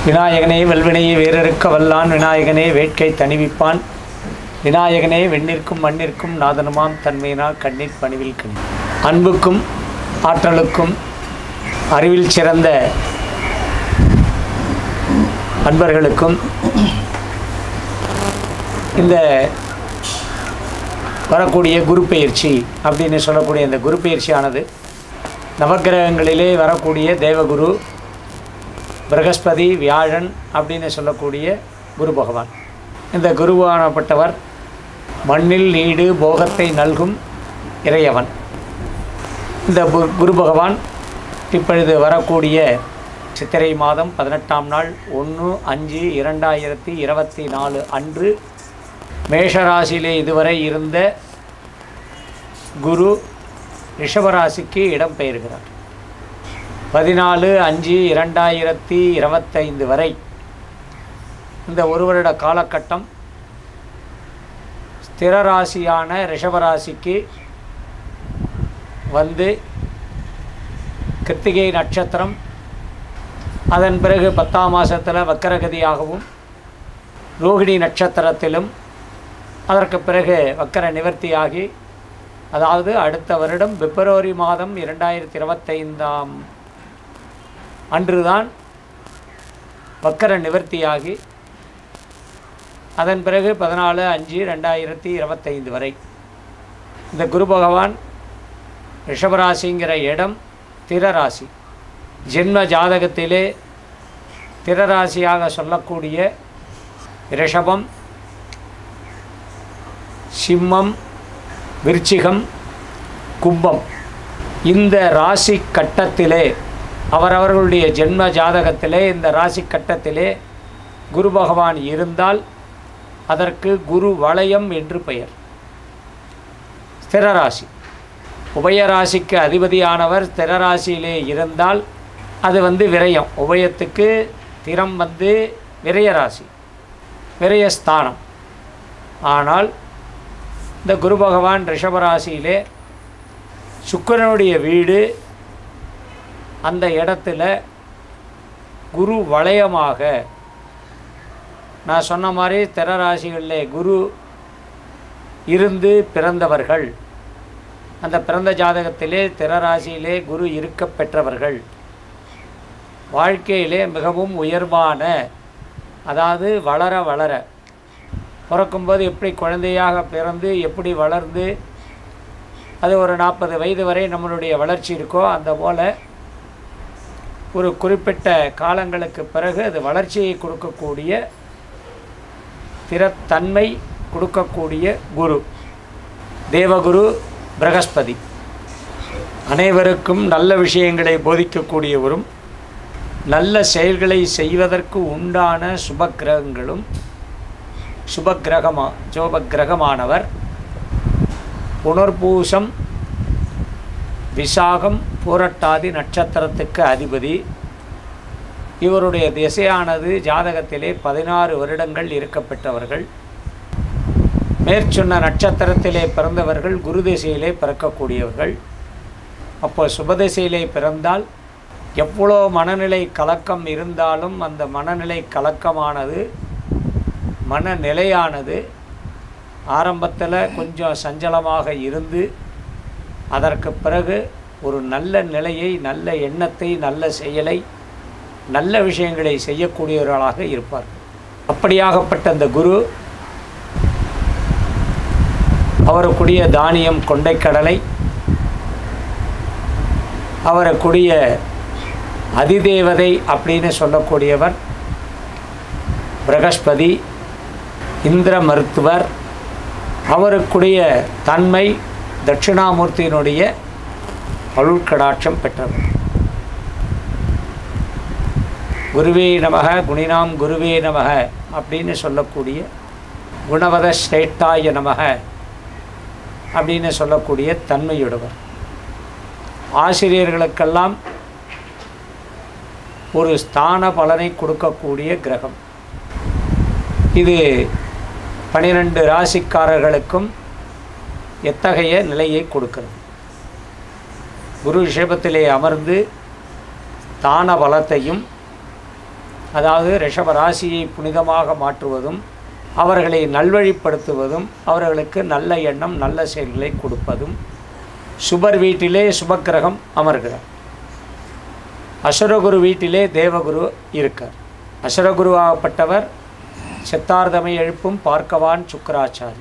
விநாயகனே வல்வினையை வேறறுக்க வல்லான் விநாயகனே வேட்கை தணிவிப்பான் விநாயகனே வெண்ணிற்கும் மண்ணிற்கும் நாதனுமாம் தன்மையினால் கண்ணீர் பணிவில் கணி அன்புக்கும் ஆற்றலுக்கும் அறிவில் சிறந்த அன்பர்களுக்கும் இந்த வரக்கூடிய குரு பெயர்ச்சி அப்படின்னு சொல்லக்கூடிய இந்த குரு பெயர்ச்சியானது நவக்கிரகங்களிலே வரக்கூடிய தேவகுரு பிரகஸ்பதி வியாழன் அப்படின்னு சொல்லக்கூடிய குரு பகவான் இந்த குருவானப்பட்டவர் மண்ணில் நீடு போகத்தை நல்கும் இறையவன் இந்த பு- குரு பகவான் இப்பொழுது வரக்கூடிய சித்திரை மாதம் பதினெட்டாம் நாள் ஒன்று அஞ்சு இரண்டாயிரத்தி இருபத்தி நாலு அன்று மேஷராசியிலே இதுவரை இருந்த குரு ரிஷபராசிக்கு இடம்பெயர்கிறார் பதினாலு அஞ்சு இரண்டாயிரத்தி இருபத்தைந்து வரை இந்த ஒரு வருட காலகட்டம் ஸ்திர ராசியான ரிஷபராசிக்கு வந்து கிருத்திகை நட்சத்திரம் அதன் பிறகு பத்தாம் மாதத்தில் வக்கரகதியாகவும் ரோகிணி நட்சத்திரத்திலும் அதற்கு பிறகு வக்கர நிவர்த்தியாகி அதாவது அடுத்த வருடம் பிப்ரவரி மாதம் இரண்டாயிரத்தி இருபத்தைந்தாம் அன்றுதான் வக்கர நிவர்த்தியாகி அதன் பிறகு பதினாலு அஞ்சு ரெண்டாயிரத்தி இருபத்தைந்து வரை இந்த குரு பகவான் ரிஷபராசிங்கிற இடம் திரராசி ஜென்ம ஜாதகத்திலே திரராசியாக சொல்லக்கூடிய ரிஷபம் சிம்மம் விருச்சிகம் கும்பம் இந்த ராசி கட்டத்திலே அவரவர்களுடைய ஜென்ம ஜாதகத்திலே இந்த ராசி கட்டத்திலே குரு பகவான் இருந்தால் அதற்கு குரு வளையம் என்று பெயர் ஸ்திரராசி உபயராசிக்கு அதிபதியானவர் ஸ்திரராசியிலே இருந்தால் அது வந்து விரயம் உபயத்துக்கு திறம் வந்து விரயராசி விரயஸ்தானம் ஆனால் இந்த குரு பகவான் ரிஷபராசியிலே சுக்கிரனுடைய வீடு அந்த இடத்துல குரு வளையமாக நான் சொன்ன மாதிரி திரராசிகளிலே குரு இருந்து பிறந்தவர்கள் அந்த பிறந்த ஜாதகத்திலே திரராசியிலே குரு இருக்க பெற்றவர்கள் வாழ்க்கையிலே மிகவும் உயர்வான அதாவது வளர வளர பிறக்கும்போது எப்படி குழந்தையாக பிறந்து எப்படி வளர்ந்து அது ஒரு நாற்பது வயது வரை நம்மளுடைய வளர்ச்சி இருக்கோ அந்த போல் ஒரு குறிப்பிட்ட காலங்களுக்கு பிறகு அது வளர்ச்சியை கொடுக்கக்கூடிய திறத்தன்மை கொடுக்கக்கூடிய குரு தேவகுரு பிரகஸ்பதி அனைவருக்கும் நல்ல விஷயங்களை போதிக்கக்கூடியவரும் நல்ல செயல்களை செய்வதற்கு உண்டான சுபக்கிரகங்களும் சுபக்கிரகமா ஜோபக்கிரகமானவர் புனர்பூசம் விசாகம் பூரட்டாதி நட்சத்திரத்துக்கு அதிபதி இவருடைய திசையானது ஜாதகத்திலே பதினாறு வருடங்கள் இருக்கப்பெற்றவர்கள் மேற்சொன்ன நட்சத்திரத்திலே பிறந்தவர்கள் குரு திசையிலே பிறக்கக்கூடியவர்கள் அப்போ சுபதிசையிலே பிறந்தால் எவ்வளோ மனநிலை கலக்கம் இருந்தாலும் அந்த மனநிலை கலக்கமானது மனநிலையானது ஆரம்பத்தில் கொஞ்சம் சஞ்சலமாக இருந்து அதற்கு பிறகு ஒரு நல்ல நிலையை நல்ல எண்ணத்தை நல்ல செயலை நல்ல விஷயங்களை செய்யக்கூடியவர்களாக இருப்பார்கள் அப்படியாகப்பட்ட அந்த குரு அவருக்குரிய தானியம் கொண்டைக்கடலை அவருக்குரிய அதிதேவதை அப்படின்னு சொல்லக்கூடியவர் பிரகஸ்பதி இந்திர மருத்துவர் அவருக்குடைய தன்மை தட்சிணாமூர்த்தியினுடைய அருட்கடாட்சம் பெற்றவர் குருவே நமக குணினாம் குருவே நமக அப்படின்னு சொல்லக்கூடிய குணவத ஸ்ரேஷ்டாய நமக அப்படின்னு சொல்லக்கூடிய தன்மையுடையவர் ஆசிரியர்களுக்கெல்லாம் ஒரு ஸ்தான பலனை கொடுக்கக்கூடிய கிரகம் இது பனிரெண்டு ராசிக்காரர்களுக்கும் எத்தகைய நிலையை கொடுக்கிறது குரு ரிஷபத்திலே அமர்ந்து தான பலத்தையும் அதாவது ரிஷப ராசியை புனிதமாக மாற்றுவதும் அவர்களை நல்வழிப்படுத்துவதும் அவர்களுக்கு நல்ல எண்ணம் நல்ல செயல்களை கொடுப்பதும் சுபர் வீட்டிலே சுபக்கிரகம் அமர்கிறார் அசுரகுரு வீட்டிலே தேவகுரு இருக்கார் அசுரகுருவாகப்பட்டவர் சித்தார்த்தமை எழுப்பும் பார்க்கவான் சுக்கராச்சாரி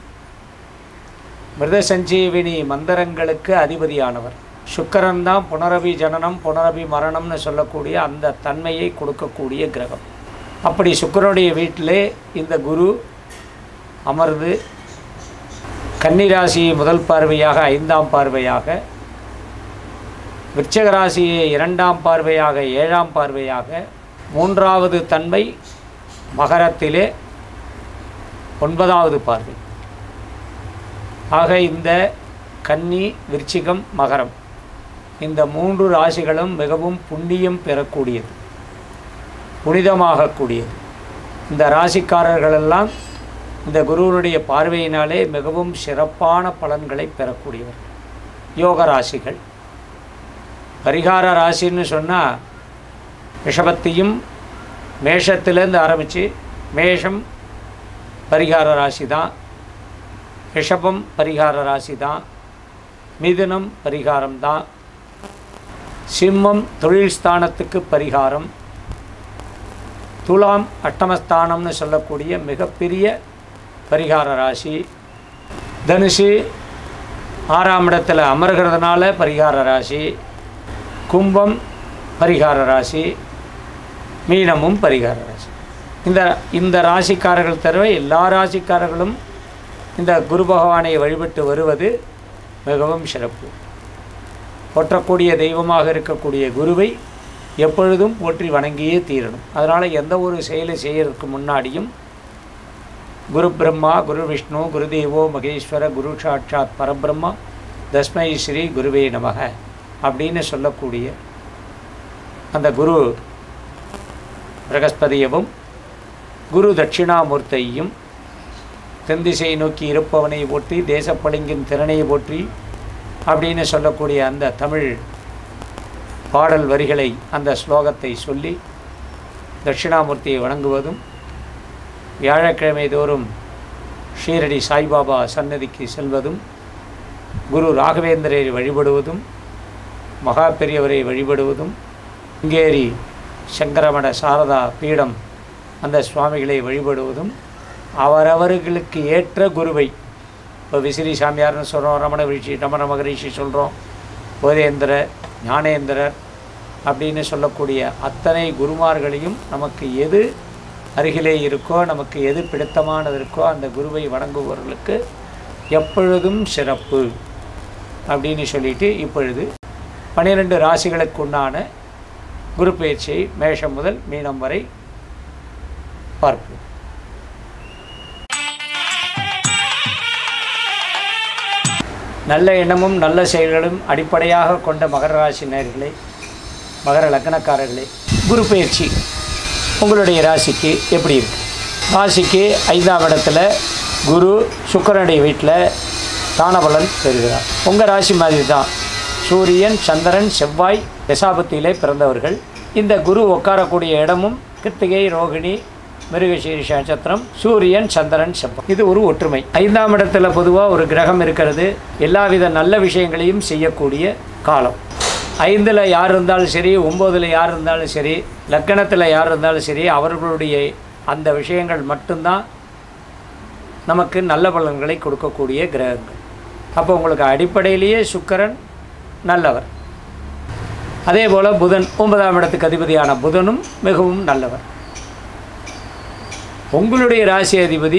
மிருத சஞ்சீவினி மந்திரங்களுக்கு அதிபதியானவர் சுக்கரன் தான் புனரபி ஜனனம் புனரபி மரணம்னு சொல்லக்கூடிய அந்த தன்மையை கொடுக்கக்கூடிய கிரகம் அப்படி சுக்கரனுடைய வீட்டிலே இந்த குரு அமர்ந்து கன்னிராசியை முதல் பார்வையாக ஐந்தாம் பார்வையாக விருச்சக ராசியை இரண்டாம் பார்வையாக ஏழாம் பார்வையாக மூன்றாவது தன்மை மகரத்திலே ஒன்பதாவது பார்வை ஆக இந்த கன்னி விருச்சிகம் மகரம் இந்த மூன்று ராசிகளும் மிகவும் புண்ணியம் பெறக்கூடியது புனிதமாகக்கூடியது இந்த ராசிக்காரர்களெல்லாம் இந்த குருவனுடைய பார்வையினாலே மிகவும் சிறப்பான பலன்களை பெறக்கூடியவர் யோக ராசிகள் பரிகார ராசின்னு சொன்னால் ரிஷபத்தையும் மேஷத்திலேருந்து ஆரம்பித்து மேஷம் பரிகார ராசி தான் ரிஷபம் பரிகார ராசி தான் மிதுனம் பரிகாரம் தான் சிம்மம் தொழில் ஸ்தானத்துக்கு பரிகாரம் துலாம் அட்டமஸ்தானம்னு சொல்லக்கூடிய மிகப்பெரிய பரிகார ராசி தனுசு ஆறாம் இடத்துல அமர்கிறதுனால பரிகார ராசி கும்பம் பரிகார ராசி மீனமும் பரிகார ராசி இந்த இந்த ராசிக்காரர்கள் தவிர எல்லா ராசிக்காரர்களும் இந்த குரு பகவானை வழிபட்டு வருவது மிகவும் சிறப்பு போற்றக்கூடிய தெய்வமாக இருக்கக்கூடிய குருவை எப்பொழுதும் போற்றி வணங்கியே தீரணும் அதனால் எந்த ஒரு செயலை செய்யறதுக்கு முன்னாடியும் குரு பிரம்மா குரு விஷ்ணு குருதேவோ மகேஸ்வர குரு சாட்சாத் பரபிரம்மா தஸ்மை ஸ்ரீ குருவே நமக அப்படின்னு சொல்லக்கூடிய அந்த குரு பிரகஸ்பதியவும் குரு தட்சிணாமூர்த்தியையும் தென்திசை நோக்கி இருப்பவனை போற்றி தேசப்பளிங்கின் திறனை போற்றி அப்படின்னு சொல்லக்கூடிய அந்த தமிழ் பாடல் வரிகளை அந்த ஸ்லோகத்தை சொல்லி தட்சிணாமூர்த்தியை வணங்குவதும் வியாழக்கிழமை தோறும் ஷீரடி சாய்பாபா சன்னதிக்கு செல்வதும் குரு ராகவேந்திரரை வழிபடுவதும் மகா பெரியவரை வழிபடுவதும் இங்கேரி சங்கரமட சாரதா பீடம் அந்த சுவாமிகளை வழிபடுவதும் அவரவர்களுக்கு ஏற்ற குருவை இப்போ விசிறி சாமியார்னு சொல்கிறோம் ரமண ரிஷி ரமண மகரிஷி சொல்கிறோம் போதேந்திரர் ஞானேந்திரர் அப்படின்னு சொல்லக்கூடிய அத்தனை குருமார்களையும் நமக்கு எது அருகிலே இருக்கோ நமக்கு எது பிடித்தமானது இருக்கோ அந்த குருவை வணங்குபவர்களுக்கு எப்பொழுதும் சிறப்பு அப்படின்னு சொல்லிட்டு இப்பொழுது பன்னிரெண்டு ராசிகளுக்கு உண்டான குரு பயிற்சியை மேஷம் முதல் மீனம் வரை பார்ப்போம் நல்ல எண்ணமும் நல்ல செயல்களும் அடிப்படையாக கொண்ட மகர ராசி நேர்களே மகர லக்னக்காரர்களே குரு பயிற்சி உங்களுடைய ராசிக்கு எப்படி இருக்கு ராசிக்கு ஐந்தாம் இடத்துல குரு சுக்கரனுடைய வீட்டில் தானபலன் பெறுகிறார் உங்கள் ராசி மாதிரி தான் சூரியன் சந்திரன் செவ்வாய் தசாபத்தியிலே பிறந்தவர்கள் இந்த குரு உட்காரக்கூடிய இடமும் கிருத்திகை ரோகிணி மிருகசீரிஷ நட்சத்திரம் சூரியன் சந்திரன் செவ்வாய் இது ஒரு ஒற்றுமை ஐந்தாம் இடத்துல பொதுவாக ஒரு கிரகம் இருக்கிறது எல்லாவித நல்ல விஷயங்களையும் செய்யக்கூடிய காலம் ஐந்தில் யார் இருந்தாலும் சரி ஒம்போதில் யார் இருந்தாலும் சரி லக்கணத்தில் யார் இருந்தாலும் சரி அவர்களுடைய அந்த விஷயங்கள் மட்டும்தான் நமக்கு நல்ல பலன்களை கொடுக்கக்கூடிய கிரகங்கள் அப்போ உங்களுக்கு அடிப்படையிலேயே சுக்கிரன் நல்லவர் அதே போல் புதன் ஒன்பதாம் இடத்துக்கு அதிபதியான புதனும் மிகவும் நல்லவர் உங்களுடைய ராசி அதிபதி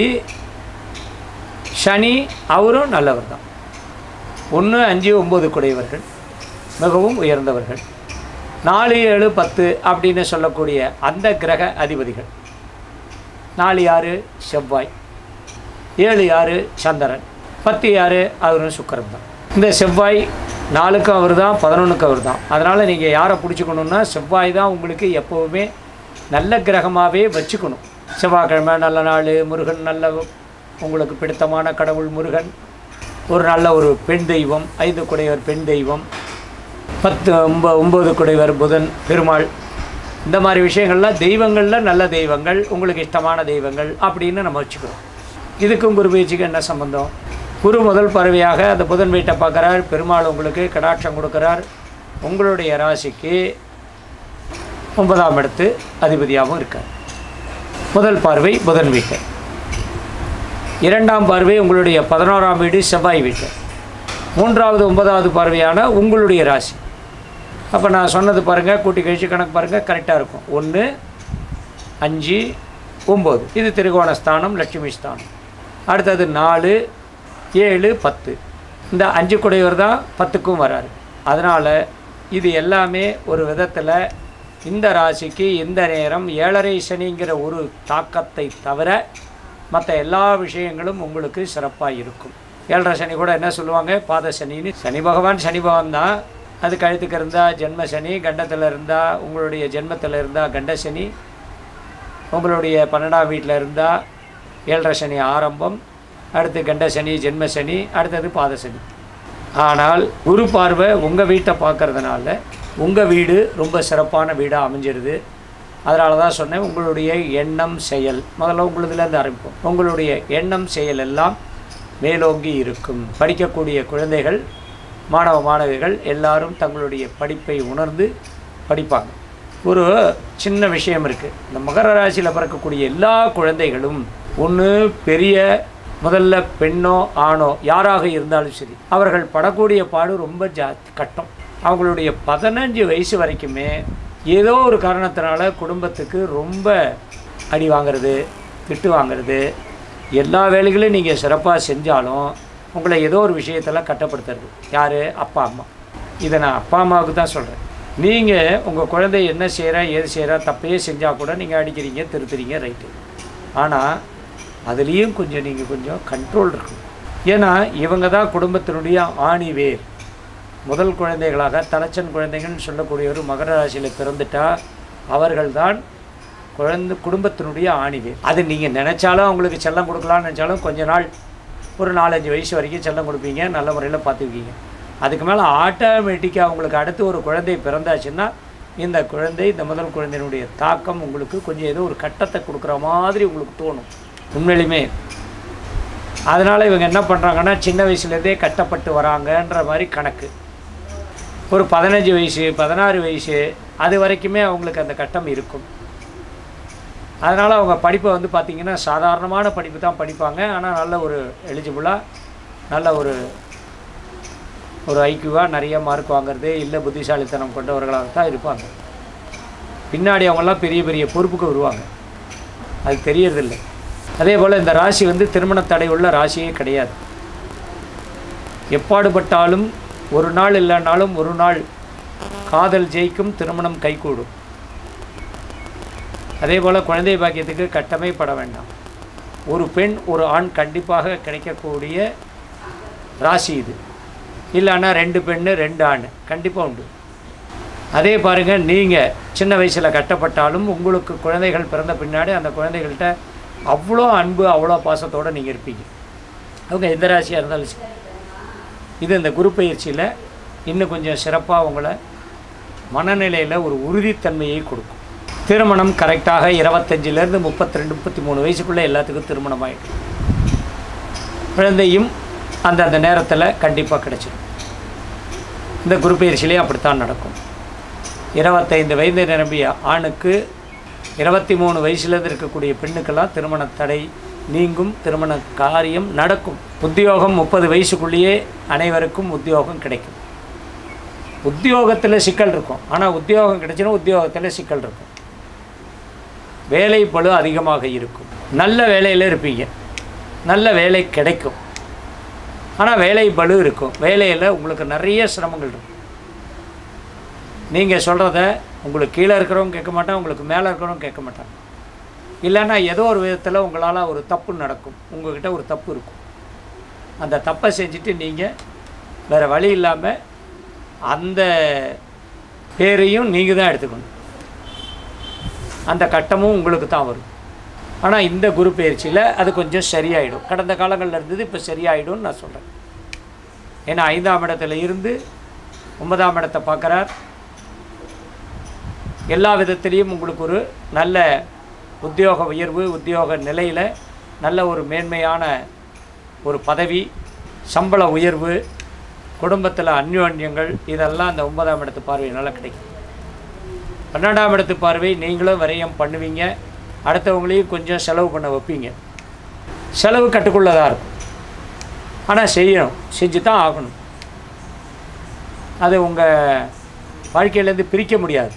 சனி அவரும் நல்லவர் தான் ஒன்று அஞ்சு ஒம்பது குடையவர்கள் மிகவும் உயர்ந்தவர்கள் நாலு ஏழு பத்து அப்படின்னு சொல்லக்கூடிய அந்த கிரக அதிபதிகள் நாலு யாரு செவ்வாய் ஏழு யாரு சந்திரன் பத்து யாரு அவரும் சுக்கரன் தான் இந்த செவ்வாய் நாலுக்கும் அவர் தான் பதினொன்றுக்கும் அவர் தான் அதனால் நீங்கள் யாரை பிடிச்சிக்கணுன்னா செவ்வாய் தான் உங்களுக்கு எப்போவுமே நல்ல கிரகமாகவே வச்சுக்கணும் செவ்வாய்க்கிழமை நல்ல நாள் முருகன் நல்ல உங்களுக்கு பிடித்தமான கடவுள் முருகன் ஒரு நல்ல ஒரு பெண் தெய்வம் ஐந்து குடையவர் பெண் தெய்வம் பத்து ஒம்ப ஒம்பது குடைவர் புதன் பெருமாள் இந்த மாதிரி விஷயங்கள்லாம் தெய்வங்களில் நல்ல தெய்வங்கள் உங்களுக்கு இஷ்டமான தெய்வங்கள் அப்படின்னு நம்ம வச்சுக்கிறோம் இதுக்கும் குரு பயிற்சிக்கு என்ன சம்பந்தம் குரு முதல் பறவையாக அந்த புதன் வீட்டை பார்க்குறார் பெருமாள் உங்களுக்கு கடாட்சம் கொடுக்குறார் உங்களுடைய ராசிக்கு ஒன்பதாம் இடத்து அதிபதியாகவும் இருக்கார் முதல் பார்வை புதன் வீட்டை இரண்டாம் பார்வை உங்களுடைய பதினோராம் வீடு செவ்வாய் வீட்டை மூன்றாவது ஒன்பதாவது பார்வையான உங்களுடைய ராசி அப்போ நான் சொன்னது பாருங்கள் கூட்டி கழிச்சு கணக்கு பாருங்கள் கரெக்டாக இருக்கும் ஒன்று அஞ்சு ஒம்பது இது திரிகோண ஸ்தானம் லட்சுமி ஸ்தானம் அடுத்தது நாலு ஏழு பத்து இந்த அஞ்சு குடையவர் தான் பத்துக்கும் வராரு அதனால் இது எல்லாமே ஒரு விதத்தில் இந்த ராசிக்கு இந்த நேரம் ஏழரை சனிங்கிற ஒரு தாக்கத்தை தவிர மற்ற எல்லா விஷயங்களும் உங்களுக்கு சிறப்பாக இருக்கும் ஏழரை சனி கூட என்ன சொல்லுவாங்க பாத சனின்னு சனி பகவான் சனி பகவான் தான் அது கழுத்துக்கு இருந்தால் ஜென்ம சனி கண்டத்தில் இருந்தால் உங்களுடைய ஜென்மத்தில் இருந்தால் கண்ட சனி உங்களுடைய பன்னெண்டாம் வீட்டில் இருந்தால் ஏழரை சனி ஆரம்பம் அடுத்து கண்ட சனி ஜென்ம சனி அடுத்தது பாத சனி ஆனால் குரு பார்வை உங்கள் வீட்டை பார்க்கறதுனால உங்கள் வீடு ரொம்ப சிறப்பான வீடாக அமைஞ்சிருது அதனால தான் சொன்னேன் உங்களுடைய எண்ணம் செயல் முதல்ல உங்களுதுலேருந்து ஆரம்பிப்போம் உங்களுடைய எண்ணம் செயல் எல்லாம் மேலோங்கி இருக்கும் படிக்கக்கூடிய குழந்தைகள் மாணவ மாணவிகள் எல்லாரும் தங்களுடைய படிப்பை உணர்ந்து படிப்பாங்க ஒரு சின்ன விஷயம் இருக்குது இந்த மகர ராசியில் பிறக்கக்கூடிய எல்லா குழந்தைகளும் ஒன்று பெரிய முதல்ல பெண்ணோ ஆணோ யாராக இருந்தாலும் சரி அவர்கள் படக்கூடிய பாடு ரொம்ப ஜா கட்டம் அவங்களுடைய பதினஞ்சு வயசு வரைக்குமே ஏதோ ஒரு காரணத்தினால குடும்பத்துக்கு ரொம்ப அடி வாங்குறது திட்டு வாங்குறது எல்லா வேலைகளையும் நீங்கள் சிறப்பாக செஞ்சாலும் உங்களை ஏதோ ஒரு விஷயத்தில் கட்டப்படுத்துறது யார் அப்பா அம்மா இதை நான் அப்பா அம்மாவுக்கு தான் சொல்கிறேன் நீங்கள் உங்கள் குழந்தை என்ன செய்கிறா ஏது செய்கிறா தப்பே செஞ்சால் கூட நீங்கள் அடிக்கிறீங்க திருத்துறீங்க ரைட்டு ஆனால் அதுலேயும் கொஞ்சம் நீங்கள் கொஞ்சம் கண்ட்ரோல் இருக்கணும் ஏன்னா இவங்க தான் குடும்பத்தினுடைய ஆணி வேர் முதல் குழந்தைகளாக தலைச்சன் குழந்தைகள்னு சொல்லக்கூடியவர் மகர ராசியில் பிறந்துட்டா அவர்கள்தான் குழந்தை குடும்பத்தினுடைய ஆணிவேர் அது நீங்கள் நினச்சாலும் அவங்களுக்கு செல்லம் கொடுக்கலாம்னு நினச்சாலும் கொஞ்ச நாள் ஒரு நாலஞ்சு வயசு வரைக்கும் செல்லம் கொடுப்பீங்க நல்ல முறையில் பார்த்துக்குவீங்க அதுக்கு மேலே ஆட்டோமேட்டிக்காக அவங்களுக்கு அடுத்து ஒரு குழந்தை பிறந்தாச்சுன்னா இந்த குழந்தை இந்த முதல் குழந்தையினுடைய தாக்கம் உங்களுக்கு கொஞ்சம் ஏதோ ஒரு கட்டத்தை கொடுக்குற மாதிரி உங்களுக்கு தோணும் உண்மையிலுமே அதனால் இவங்க என்ன பண்ணுறாங்கன்னா சின்ன வயசுலேருந்தே கட்டப்பட்டு வராங்கன்ற மாதிரி கணக்கு ஒரு பதினஞ்சு வயசு பதினாறு வயசு அது வரைக்குமே அவங்களுக்கு அந்த கட்டம் இருக்கும் அதனால் அவங்க படிப்பை வந்து பார்த்திங்கன்னா சாதாரணமான படிப்பு தான் படிப்பாங்க ஆனால் நல்ல ஒரு எலிஜிபிளாக நல்ல ஒரு ஒரு ஐக்கியூவாக நிறைய மார்க் வாங்குறது இல்லை புத்திசாலித்தனம் கொண்டவர்களாக தான் இருப்பாங்க பின்னாடி அவங்கெல்லாம் பெரிய பெரிய பொறுப்புக்கு வருவாங்க அது தெரியறதில்லை அதே போல் இந்த ராசி வந்து திருமண தடை உள்ள ராசியே கிடையாது எப்பாடுபட்டாலும் ஒரு நாள் இல்லைனாலும் ஒரு நாள் காதல் ஜெயிக்கும் திருமணம் கைகூடும் அதே போல் குழந்தை பாக்கியத்துக்கு கட்டமே பட வேண்டாம் ஒரு பெண் ஒரு ஆண் கண்டிப்பாக கிடைக்கக்கூடிய ராசி இது இல்லைன்னா ரெண்டு பெண்ணு ரெண்டு ஆண் கண்டிப்பாக உண்டு அதே பாருங்கள் நீங்கள் சின்ன வயசில் கட்டப்பட்டாலும் உங்களுக்கு குழந்தைகள் பிறந்த பின்னாடி அந்த குழந்தைகள்கிட்ட அவ்வளோ அன்பு அவ்வளோ பாசத்தோடு நீங்கள் இருப்பீங்க அவங்க எந்த ராசியாக இருந்தாலும் சரி இது இந்த குரு பயிற்சியில் இன்னும் கொஞ்சம் சிறப்பாக உங்களை மனநிலையில் ஒரு உறுதித்தன்மையை கொடுக்கும் திருமணம் கரெக்டாக இருபத்தஞ்சிலேருந்து முப்பத்தி ரெண்டு முப்பத்தி மூணு வயசுக்குள்ளே எல்லாத்துக்கும் திருமணம் ஆகிடும் குழந்தையும் அந்த அந்த நேரத்தில் கண்டிப்பாக கிடைச்சிடும் இந்த குரு பயிற்சியிலே அப்படித்தான் நடக்கும் இருபத்தைந்து வயது நிரம்பிய ஆணுக்கு இருபத்தி மூணு வயசுலேருந்து இருக்கக்கூடிய பெண்ணுக்கெல்லாம் திருமண தடை நீங்கும் திருமண காரியம் நடக்கும் உத்தியோகம் முப்பது வயசுக்குள்ளேயே அனைவருக்கும் உத்தியோகம் கிடைக்கும் உத்தியோகத்தில் சிக்கல் இருக்கும் ஆனால் உத்தியோகம் கிடைச்சினா உத்தியோகத்தில் சிக்கல் இருக்கும் வேலை பளு அதிகமாக இருக்கும் நல்ல வேலையில் இருப்பீங்க நல்ல வேலை கிடைக்கும் ஆனால் வேலை பளு இருக்கும் வேலையில் உங்களுக்கு நிறைய சிரமங்கள் இருக்கும் நீங்கள் சொல்கிறத உங்களுக்கு கீழே இருக்கிறவங்க கேட்க மாட்டாங்க உங்களுக்கு மேலே இருக்கிறவங்க கேட்க மாட்டாங்க இல்லைன்னா ஏதோ ஒரு விதத்தில் உங்களால் ஒரு தப்பு நடக்கும் உங்கள்கிட்ட ஒரு தப்பு இருக்கும் அந்த தப்பை செஞ்சுட்டு நீங்கள் வேறு வழி இல்லாமல் அந்த பேரையும் நீங்கள் தான் எடுத்துக்கணும் அந்த கட்டமும் உங்களுக்கு தான் வரும் ஆனால் இந்த குரு பயிற்சியில் அது கொஞ்சம் சரியாயிடும் கடந்த காலங்களில் இருந்தது இப்போ சரியாயிடும்னு நான் சொல்கிறேன் ஏன்னா ஐந்தாம் இடத்துல இருந்து ஒன்பதாம் இடத்தை பார்க்குறார் எல்லா விதத்திலையும் உங்களுக்கு ஒரு நல்ல உத்தியோக உயர்வு உத்தியோக நிலையில் நல்ல ஒரு மேன்மையான ஒரு பதவி சம்பள உயர்வு குடும்பத்தில் அந்யோன்யங்கள் இதெல்லாம் அந்த ஒன்பதாம் இடத்து பார்வையினால் கிடைக்கும் பன்னெண்டாம் இடத்து பார்வை நீங்களும் விரயம் பண்ணுவீங்க அடுத்தவங்களையும் கொஞ்சம் செலவு பண்ண வைப்பீங்க செலவு கட்டுக்குள்ளதாக இருக்கும் ஆனால் செய்யணும் செஞ்சு தான் ஆகணும் அது உங்கள் வாழ்க்கையிலேருந்து பிரிக்க முடியாது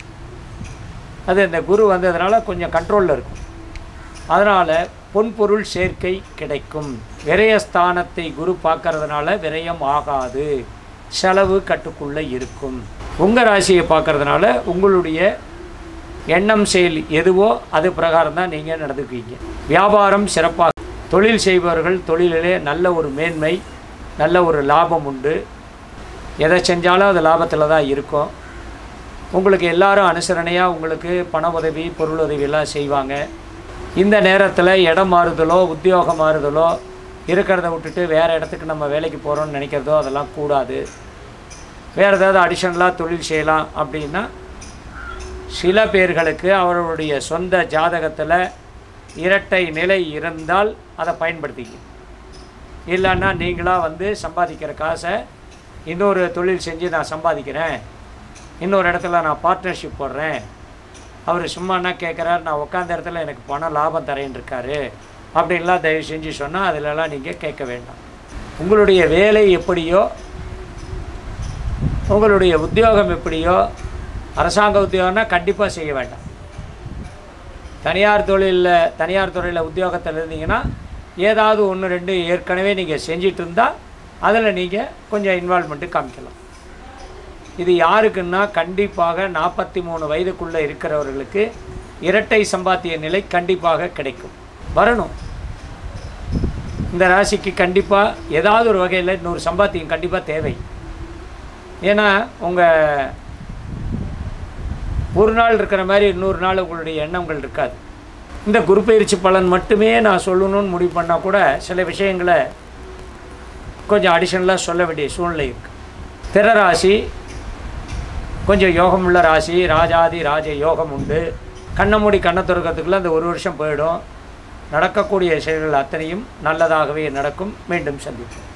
அது இந்த குரு வந்ததுனால கொஞ்சம் கண்ட்ரோலில் இருக்கும் அதனால் பொன்பொருள் சேர்க்கை கிடைக்கும் விரயஸ்தானத்தை குரு பார்க்கறதுனால விரயம் ஆகாது செலவு கட்டுக்குள்ளே இருக்கும் உங்கள் ராசியை பார்க்கறதுனால உங்களுடைய எண்ணம் செயல் எதுவோ அது பிரகாரம் தான் நீங்கள் நடந்துக்குவீங்க வியாபாரம் சிறப்பாக தொழில் செய்பவர்கள் தொழிலிலே நல்ல ஒரு மேன்மை நல்ல ஒரு லாபம் உண்டு எதை செஞ்சாலும் அது லாபத்தில் தான் இருக்கும் உங்களுக்கு எல்லாரும் அனுசரணையாக உங்களுக்கு பண உதவி பொருள் உதவியெல்லாம் செய்வாங்க இந்த நேரத்தில் இடம் மாறுதலோ உத்தியோகம் மாறுதலோ இருக்கிறத விட்டுட்டு வேறு இடத்துக்கு நம்ம வேலைக்கு போகிறோம்னு நினைக்கிறதோ அதெல்லாம் கூடாது வேறு ஏதாவது அடிஷனலாக தொழில் செய்யலாம் அப்படின்னா சில பேர்களுக்கு அவர்களுடைய சொந்த ஜாதகத்தில் இரட்டை நிலை இருந்தால் அதை பயன்படுத்திக்க இல்லைன்னா நீங்களாக வந்து சம்பாதிக்கிற காசை இன்னொரு தொழில் செஞ்சு நான் சம்பாதிக்கிறேன் இன்னொரு இடத்துல நான் பார்ட்னர்ஷிப் போடுறேன் அவர் சும்மா என்ன கேட்குறாரு நான் உட்காந்த இடத்துல எனக்கு பணம் லாபம் தரேன்னு இருக்காரு அப்படின்லாம் தயவு செஞ்சு சொன்னால் அதிலலாம் நீங்கள் கேட்க வேண்டாம் உங்களுடைய வேலை எப்படியோ உங்களுடைய உத்தியோகம் எப்படியோ அரசாங்க உத்தியோகம்னா கண்டிப்பாக செய்ய வேண்டாம் தனியார் தொழிலில் தனியார் துறையில் உத்தியோகத்தில் இருந்தீங்கன்னா ஏதாவது ஒன்று ரெண்டு ஏற்கனவே நீங்கள் செஞ்சிட்டு இருந்தால் அதில் நீங்கள் கொஞ்சம் இன்வால்மெண்ட்டு காமிக்கலாம் இது யாருக்குன்னா கண்டிப்பாக நாற்பத்தி மூணு வயதுக்குள்ளே இருக்கிறவர்களுக்கு இரட்டை சம்பாத்திய நிலை கண்டிப்பாக கிடைக்கும் வரணும் இந்த ராசிக்கு கண்டிப்பாக ஏதாவது ஒரு வகையில் இன்னொரு சம்பாத்தியம் கண்டிப்பாக தேவை ஏன்னா உங்கள் ஒரு நாள் இருக்கிற மாதிரி இன்னொரு நாள் உங்களுடைய எண்ணங்கள் இருக்காது இந்த குரு பயிற்சி பலன் மட்டுமே நான் சொல்லணும்னு முடிவு பண்ணால் கூட சில விஷயங்களை கொஞ்சம் அடிஷனலாக சொல்ல வேண்டிய சூழ்நிலை இருக்குது திற ராசி கொஞ்சம் யோகமுள்ள ராசி ராஜாதி ராஜ யோகம் உண்டு கண்ணை மூடி கண்ணை திறக்கிறதுக்குள்ள அந்த ஒரு வருஷம் போயிடும் நடக்கக்கூடிய செயல்கள் அத்தனையும் நல்லதாகவே நடக்கும் மீண்டும் சந்திப்போம்